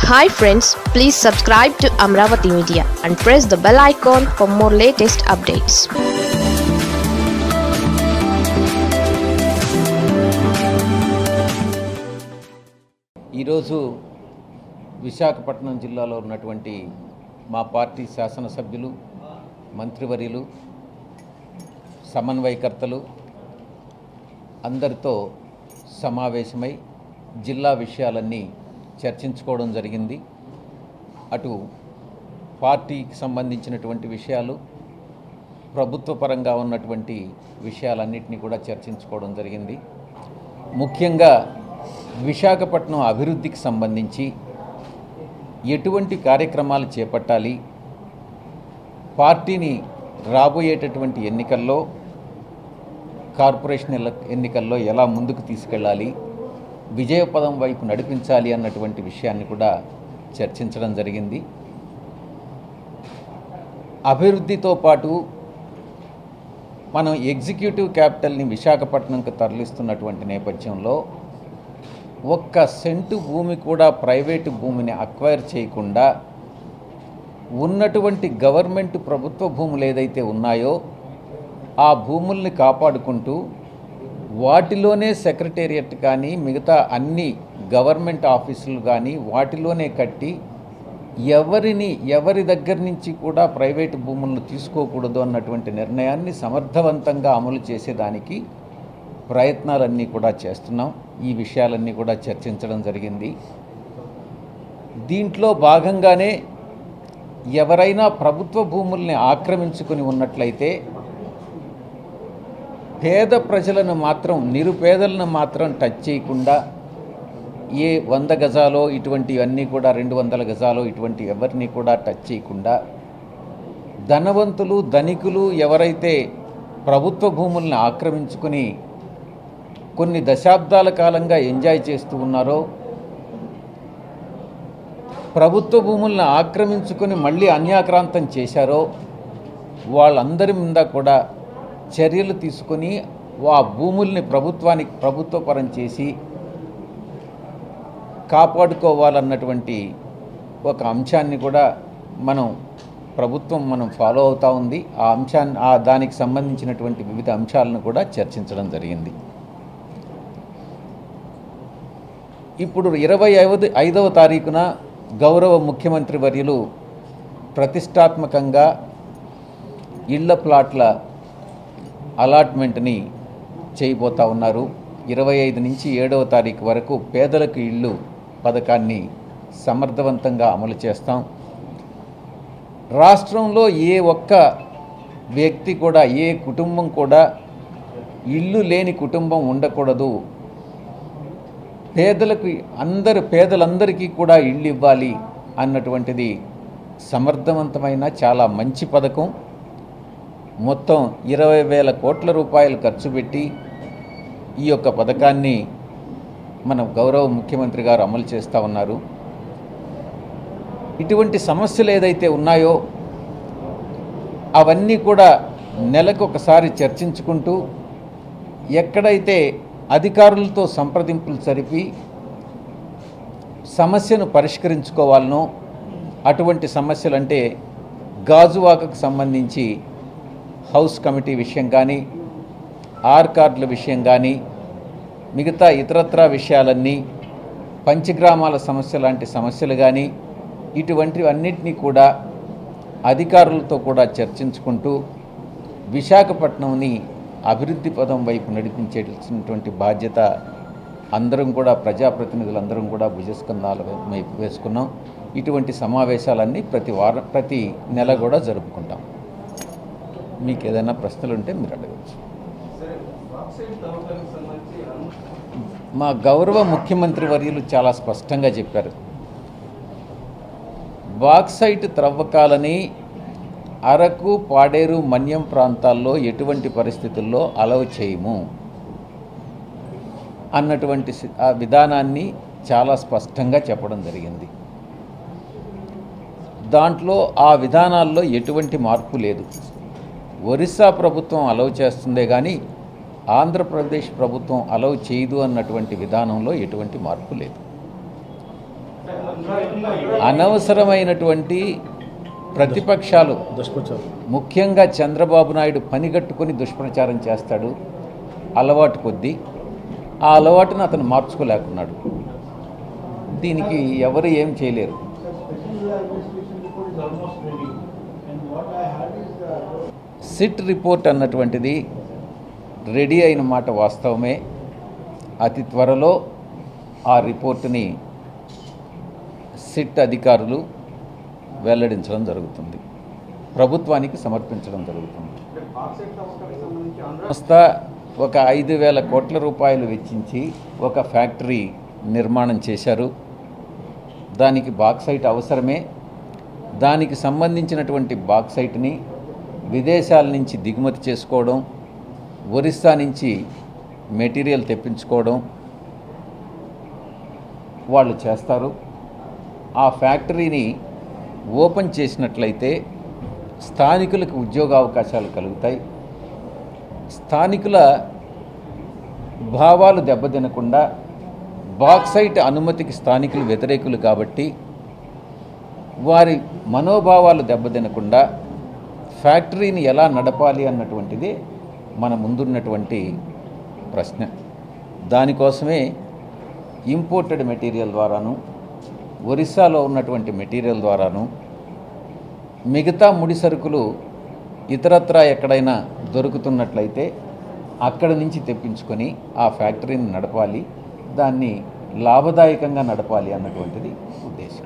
Hi friends please subscribe to Amaravati media and press the bell icon for more latest updates ఈరోజు విశాఖపట్నం జిల్లాలో ఉన్నటువంటి మా party శాసనసభ్యులు మంత్రివర్యులు సమన్వయకర్తలు అందరితో సమావేశమై జిల్లా విషయాలన్నీ చర్చించుకోవడం జరిగింది అటు పార్టీకి సంబంధించినటువంటి విషయాలు ప్రభుత్వ పరంగా ఉన్నటువంటి విషయాలన్నింటినీ కూడా చర్చించుకోవడం జరిగింది ముఖ్యంగా విశాఖపట్నం అభివృద్ధికి సంబంధించి ఎటువంటి కార్యక్రమాలు చేపట్టాలి పార్టీని రాబోయేటటువంటి ఎన్నికల్లో కార్పొరేషన్ ఎల్ల- ఎన్నికల్లో ఎలా ముందుకు తీసుకెళ్ళాలి విజయపదం వైపు నడిపించాలి అన్నటువంటి విషయాన్ని కూడా చర్చించడం జరిగింది అభివృద్ధితో పాటు మనం ఎగ్జిక్యూటివ్ క్యాపిటల్ని విశాఖపట్నంకు తరలిస్తున్నటువంటి నేపథ్యంలో ఒక్క సెంటు భూమి కూడా ప్రైవేటు భూమిని అక్వైర్ చేయకుండా ఉన్నటువంటి గవర్నమెంట్ ప్రభుత్వ భూములు ఏదైతే ఉన్నాయో ఆ భూముల్ని కాపాడుకుంటూ వాటిలోనే సెక్రటేరియట్ కానీ మిగతా అన్ని గవర్నమెంట్ ఆఫీసులు కానీ వాటిలోనే కట్టి ఎవరిని ఎవరి దగ్గర నుంచి కూడా ప్రైవేటు భూములను తీసుకోకూడదు అన్నటువంటి నిర్ణయాన్ని సమర్థవంతంగా అమలు చేసేదానికి ప్రయత్నాలన్నీ కూడా చేస్తున్నాం ఈ విషయాలన్నీ కూడా చర్చించడం జరిగింది దీంట్లో భాగంగానే ఎవరైనా ప్రభుత్వ భూముల్ని ఆక్రమించుకుని ఉన్నట్లయితే పేద ప్రజలను మాత్రం నిరుపేదలను మాత్రం టచ్ చేయకుండా ఏ వంద గజాలో ఇటువంటివన్నీ కూడా రెండు వందల గజాలో ఇటువంటి ఎవరిని కూడా టచ్ చేయకుండా ధనవంతులు ధనికులు ఎవరైతే ప్రభుత్వ భూముల్ని ఆక్రమించుకుని కొన్ని దశాబ్దాల కాలంగా ఎంజాయ్ చేస్తూ ఉన్నారో ప్రభుత్వ భూములను ఆక్రమించుకొని మళ్ళీ అన్యాక్రాంతం చేశారో వాళ్ళందరి మీద కూడా చర్యలు తీసుకొని ఆ భూముల్ని ప్రభుత్వానికి ప్రభుత్వపరం చేసి కాపాడుకోవాలన్నటువంటి ఒక అంశాన్ని కూడా మనం ప్రభుత్వం మనం ఫాలో అవుతూ ఉంది ఆ అంశాన్ని ఆ దానికి సంబంధించినటువంటి వివిధ అంశాలను కూడా చర్చించడం జరిగింది ఇప్పుడు ఇరవై ఐదు ఐదవ తారీఖున గౌరవ ముఖ్యమంత్రి వర్యులు ప్రతిష్టాత్మకంగా ఇళ్ల ప్లాట్ల అలాట్మెంట్ని చేయబోతా ఉన్నారు ఇరవై ఐదు నుంచి ఏడవ తారీఖు వరకు పేదలకు ఇళ్ళు పథకాన్ని సమర్థవంతంగా అమలు చేస్తాం రాష్ట్రంలో ఏ ఒక్క వ్యక్తి కూడా ఏ కుటుంబం కూడా ఇల్లు లేని కుటుంబం ఉండకూడదు పేదలకు అందరు పేదలందరికీ కూడా ఇళ్ళు ఇవ్వాలి అన్నటువంటిది సమర్థవంతమైన చాలా మంచి పథకం మొత్తం ఇరవై వేల కోట్ల రూపాయలు ఖర్చు పెట్టి ఈ యొక్క పథకాన్ని మన గౌరవ ముఖ్యమంత్రి గారు అమలు చేస్తూ ఉన్నారు ఇటువంటి సమస్యలు ఏదైతే ఉన్నాయో అవన్నీ కూడా నెలకు ఒకసారి చర్చించుకుంటూ ఎక్కడైతే అధికారులతో సంప్రదింపులు జరిపి సమస్యను పరిష్కరించుకోవాలనో అటువంటి సమస్యలు అంటే గాజువాకకు సంబంధించి హౌస్ కమిటీ విషయం కానీ ఆర్ కార్డుల విషయం కానీ మిగతా ఇతరత్రా విషయాలన్నీ పంచగ్రామాల సమస్య లాంటి సమస్యలు కానీ ఇటువంటివన్నిటినీ కూడా అధికారులతో కూడా చర్చించుకుంటూ విశాఖపట్నంని అభివృద్ధి పదం వైపు నడిపించేటటువంటి బాధ్యత అందరం కూడా ప్రజాప్రతినిధులందరం కూడా భుజస్కంధాల వైపు వేసుకున్నాం ఇటువంటి సమావేశాలన్నీ ప్రతి వారం ప్రతి నెల కూడా జరుపుకుంటాం మీకు ఏదైనా ప్రశ్నలు ఉంటే మీరు అడగచ్చు మా గౌరవ ముఖ్యమంత్రి వర్యులు చాలా స్పష్టంగా చెప్పారు బాక్సైట్ త్రవ్వకాలని అరకు పాడేరు మన్యం ప్రాంతాల్లో ఎటువంటి పరిస్థితుల్లో అలవ్ చేయము అన్నటువంటి సి- ఆ విధానాన్ని చాలా స్పష్టంగా చెప్పడం జరిగింది దాంట్లో ఆ విధానాల్లో ఎటువంటి మార్పు లేదు ఒరిస్సా ప్రభుత్వం అలవ్ చేస్తుందే కానీ ఆంధ్రప్రదేశ్ ప్రభుత్వం అలవ్ చేయదు అన్నటువంటి విధానంలో ఎటువంటి మార్పు లేదు అనవసరమైనటువంటి ప్రతిపక్షాలు దుష్ప్రచారం ముఖ్యంగా చంద్రబాబు నాయుడు పనిగట్టుకొని దుష్ప్రచారం చేస్తాడు అలవాటు కొద్దీ ఆ అలవాటును అతను మార్చుకోలేకున్నాడు దీనికి ఎవరు ఏం చేయలేరు సిట్ రిపోర్ట్ అన్నటువంటిది రెడీ అయిన మాట వాస్తవమే అతి త్వరలో ఆ రిపోర్టుని సిట్ అధికారులు వెల్లడించడం జరుగుతుంది ప్రభుత్వానికి సమర్పించడం జరుగుతుంది సంస్థ ఒక ఐదు వేల కోట్ల రూపాయలు వెచ్చించి ఒక ఫ్యాక్టరీ నిర్మాణం చేశారు దానికి బాక్సైట్ అవసరమే దానికి సంబంధించినటువంటి బాక్సైట్ని విదేశాల నుంచి దిగుమతి చేసుకోవడం ఒరిస్సా నుంచి మెటీరియల్ తెప్పించుకోవడం వాళ్ళు చేస్తారు ఆ ఫ్యాక్టరీని ఓపెన్ చేసినట్లయితే స్థానికులకు ఉద్యోగ అవకాశాలు కలుగుతాయి స్థానికుల భావాలు దెబ్బతినకుండా బాక్సైట్ అనుమతికి స్థానికులు వ్యతిరేకులు కాబట్టి వారి మనోభావాలు దెబ్బతినకుండా ఫ్యాక్టరీని ఎలా నడపాలి అన్నటువంటిది మన ముందున్నటువంటి ప్రశ్న దానికోసమే ఇంపోర్టెడ్ మెటీరియల్ ద్వారాను ఒరిస్సాలో ఉన్నటువంటి మెటీరియల్ ద్వారాను మిగతా ముడి సరుకులు ఇతరత్రా ఎక్కడైనా దొరుకుతున్నట్లయితే అక్కడ నుంచి తెప్పించుకొని ఆ ఫ్యాక్టరీని నడపాలి దాన్ని లాభదాయకంగా నడపాలి అన్నటువంటిది ఉద్దేశం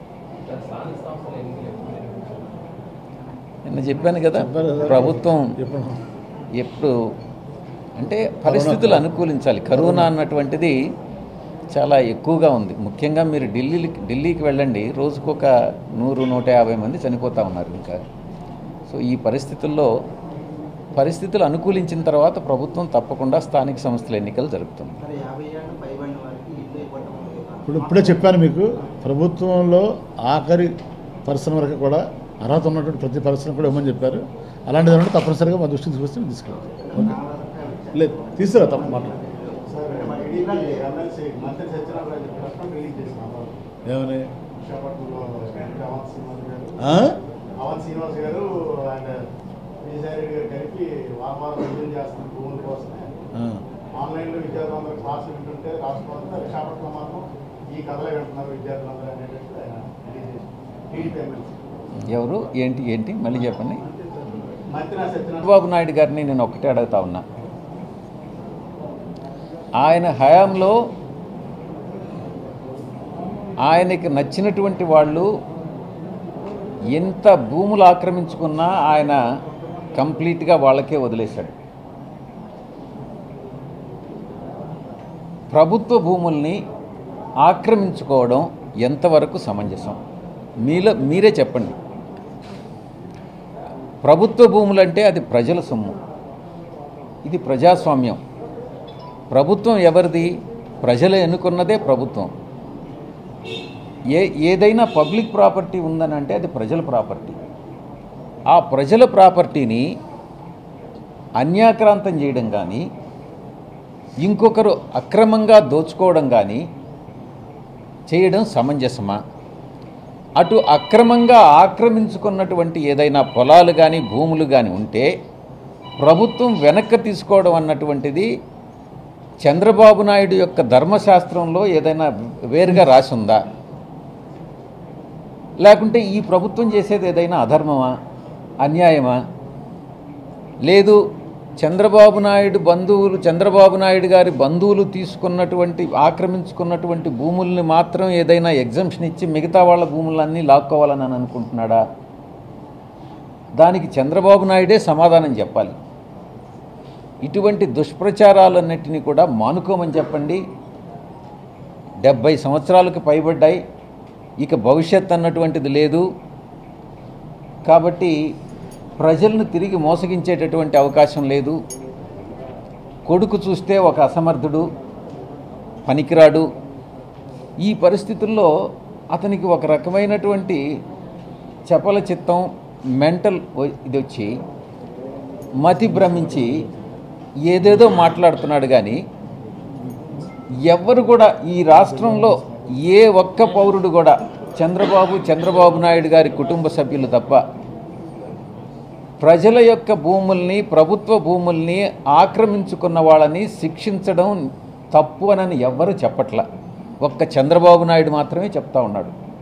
నిన్న చెప్పాను కదా చెప్పారు కదా. ప్రభుత్వం ఎప్పుడు ఎప్పుడు అంటే పరిస్థితులు అనుకూలించాలి కరోనా అన్నటువంటిది చాలా ఎక్కువగా ఉంది ముఖ్యంగా మీరు ఢిల్లీకి ఢిల్లీకి వెళ్ళండి రోజుకొక నూరు నూట యాభై మంది చనిపోతూ ఉన్నారు ఇంకా సో ఈ పరిస్థితుల్లో పరిస్థితులు అనుకూలించిన తర్వాత ప్రభుత్వం తప్పకుండా స్థానిక సంస్థల ఎన్నికలు జరుపుతుంది మరి యాభై ఏళ్ళు పైబడిన వారికి ఇల్లు ఇవ్వటం ఇప్పుడు ఇప్పుడే చెప్పాను మీకు ప్రభుత్వంలో ఆఖరి పర్సన్ వరకు కూడా అర్హత ఉన్నటువంటి ప్రతి పర్సన్ కూడా ఇవ్వమని చెప్పారు అలాంటిది ఏమంటే తప్పనిసరిగా మా దృష్టికి తీసుకొస్తే మేము తీసుకెళ్తాం ఓకే లేదు తీసుకురా తప్ప మాట్లాడు ఎమ్మెల్సీ మంత్రి సత్యనారాయణ ప్రశ్న రిలీజ్ చేసినారు ఏమని విశాఖపట్నంలో అవంత్ శ్రీనివాస్ గారు ఆ? అవంత్ శ్రీనివాస్ గారు అండ్ విజయసాయి రెడ్డి గారు కలిపి వారం వారం విడుదల చేస్తున్న భూముల కోసమే ఆ. ఆన్లైన్లో విద్యార్థులందరూ క్లాసులు వింటుంటే రాష్ట్రం అంతా విశాఖపట్నంలో మాత్రం ఈ కథలే వింటున్నారు విద్యార్థులందరూ అనేటట్టు ఆయన రిలీజ్ చేశారు టీడీపీ ఎమ్మెల్సీ ఎవరు ఏంటి ఏంటి మళ్ళీ చెప్పండి మంత్రి సత్యనారాయణ చంద్రబాబు నాయుడు గారిని నేను ఒకటే అడుగుతా ఉన్నా ఆయన హయాంలో ఆయనకి నచ్చినటువంటి వాళ్ళు ఎంత భూములు ఆక్రమించుకున్నా ఆయన కంప్లీట్గా వాళ్ళకే వదిలేశాడు ప్రభుత్వ భూముల్ని ఆక్రమించుకోవడం ఎంతవరకు సమంజసం మీలో మీరే చెప్పండి ప్రభుత్వ భూములంటే అది ప్రజల సొమ్ము ఇది ప్రజాస్వామ్యం ప్రభుత్వం ఎవరిది ప్రజలు ఎన్నుకున్నదే ప్రభుత్వం ఏ ఏదైనా పబ్లిక్ ప్రాపర్టీ ఉందని అంటే అది ప్రజల ప్రాపర్టీ ఆ ప్రజల ప్రాపర్టీని అన్యాక్రాంతం చేయడం కానీ ఇంకొకరు అక్రమంగా దోచుకోవడం కానీ చేయడం సమంజసమా అటు అక్రమంగా ఆక్రమించుకున్నటువంటి ఏదైనా పొలాలు కానీ భూములు కానీ ఉంటే ప్రభుత్వం వెనక్కి తీసుకోవడం అన్నటువంటిది చంద్రబాబు నాయుడు యొక్క ధర్మశాస్త్రంలో ఏదైనా వేరుగా రాసి ఉందా లేకుంటే ఈ ప్రభుత్వం చేసేది ఏదైనా అధర్మమా అన్యాయమా లేదు చంద్రబాబు నాయుడు బంధువులు చంద్రబాబు నాయుడు గారి బంధువులు తీసుకున్నటువంటి ఆక్రమించుకున్నటువంటి భూముల్ని మాత్రం ఏదైనా ఎగ్జంప్షన్ ఇచ్చి మిగతా వాళ్ళ భూములన్నీ లాక్కోవాలని అని అనుకుంటున్నాడా దానికి చంద్రబాబు నాయుడే సమాధానం చెప్పాలి ఇటువంటి దుష్ప్రచారాలన్నింటినీ కూడా మానుకోమని చెప్పండి డెబ్భై సంవత్సరాలకు పైబడ్డాయి ఇక భవిష్యత్ అన్నటువంటిది లేదు కాబట్టి ప్రజలను తిరిగి మోసగించేటటువంటి అవకాశం లేదు కొడుకు చూస్తే ఒక అసమర్థుడు పనికిరాడు ఈ పరిస్థితుల్లో అతనికి ఒక రకమైనటువంటి చపల చిత్తం మెంటల్ ఇది వచ్చి మతి భ్రమించి ఏదేదో మాట్లాడుతున్నాడు కానీ ఎవ్వరు కూడా ఈ రాష్ట్రంలో ఏ ఒక్క పౌరుడు కూడా చంద్రబాబు చంద్రబాబు నాయుడు గారి కుటుంబ సభ్యులు తప్ప ప్రజల యొక్క భూముల్ని ప్రభుత్వ భూముల్ని ఆక్రమించుకున్న వాళ్ళని శిక్షించడం తప్పు అనని ఎవ్వరూ చెప్పట్ల ఒక్క చంద్రబాబు నాయుడు మాత్రమే చెప్తా ఉన్నాడు